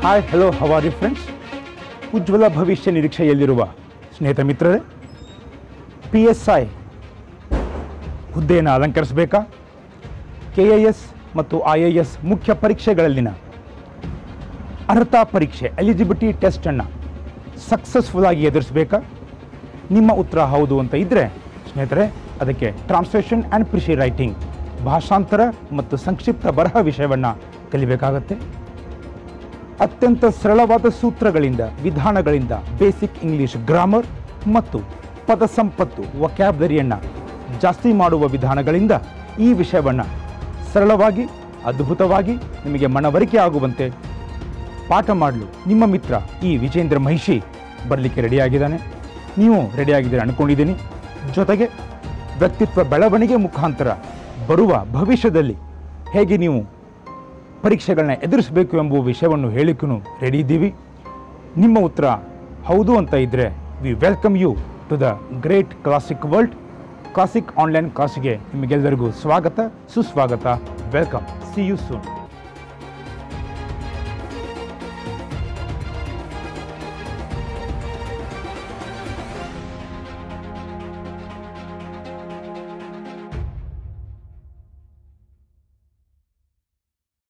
hi hello ಹವಾರಿ friends ಉಜ್ವಲ ಭವಿಷ್ಯ ನಿರೀಕ್ಷೆಯಲ್ಲಿರುವ ಸ್ನೇಹಿತ ಮಿತ್ರರೇ ಪಿ ಎಸ್ ಐ ಹುದ್ದೆಯನ್ನು ಅಲಂಕರಿಸಬೇಕಾ ಕೆ ಎ ಎಸ್ ಮತ್ತು ಐ ಎ ಎಸ್ ಮುಖ್ಯ ಪರೀಕ್ಷೆಗಳಲ್ಲಿನ ಅರ್ಹತಾ ಪರೀಕ್ಷೆ ಎಲಿಜಿಬಿಲಿಟಿ ಟೆಸ್ಟನ್ನು ಸಕ್ಸಸ್ಫುಲ್ ಆಗಿ ಎದುರಿಸಬೇಕಾ ನಿಮ್ಮ ಉತ್ತರ ಹೌದು ಅಂತ ಇದ್ದರೆ ಸ್ನೇಹಿತರೆ ಅದಕ್ಕೆ ಟ್ರಾನ್ಸ್ಲೇಷನ್ ಆ್ಯಂಡ್ ಪ್ರಿಷಿ ರೈಟಿಂಗ್ ಭಾಷಾಂತರ ಮತ್ತು ಸಂಕ್ಷಿಪ್ತ ಬರಹ ವಿಷಯವನ್ನು ಕಲಿಬೇಕಾಗತ್ತೆ ಅತ್ಯಂತ ಸರಳವಾದ ಸೂತ್ರಗಳಿಂದ ವಿಧಾನಗಳಿಂದ ಬೇಸಿಕ್ ಇಂಗ್ಲಿಷ್ ಗ್ರಾಮರ್ ಮತ್ತು ಪದ ಸಂಪತ್ತು ವಕ್ಯಾಬ್ಲರಿಯನ್ನು ಜಾಸ್ತಿ ಮಾಡುವ ವಿಧಾನಗಳಿಂದ ಈ ವಿಷಯವನ್ನು ಸರಳವಾಗಿ ಅದ್ಭುತವಾಗಿ ನಿಮಗೆ ಮನವರಿಕೆ ಆಗುವಂತೆ ಪಾಠ ಮಾಡಲು ನಿಮ್ಮ ಮಿತ್ರ ಈ ವಿಜೇಂದ್ರ ಮಹಿಷಿ ಬರಲಿಕ್ಕೆ ರೆಡಿಯಾಗಿದ್ದಾನೆ ನೀವು ರೆಡಿಯಾಗಿದ್ದೀರ ಅನ್ಕೊಂಡಿದ್ದೀನಿ ಜೊತೆಗೆ ವ್ಯಕ್ತಿತ್ವ ಬೆಳವಣಿಗೆ ಮುಖಾಂತರ ಬರುವ ಭವಿಷ್ಯದಲ್ಲಿ ಹೇಗೆ ನೀವು ಪರೀಕ್ಷೆಗಳನ್ನ ಎದುರಿಸಬೇಕು ಎಂಬುವ ವಿಷಯವನ್ನು ಹೇಳಿಕ್ಕೂ ರೆಡಿ ಇದ್ದೀವಿ ನಿಮ್ಮ ಉತ್ತರ ಹೌದು ಅಂತ ಇದ್ದರೆ we welcome you to the great classic world classic online ಕ್ಲಾಸಿಗೆ ನಿಮಗೆಲ್ಲರಿಗೂ ಸ್ವಾಗತ ಸುಸ್ವಾಗತ ವೆಲ್ಕಮ್ ಸಿ ಯು ಸೂನ್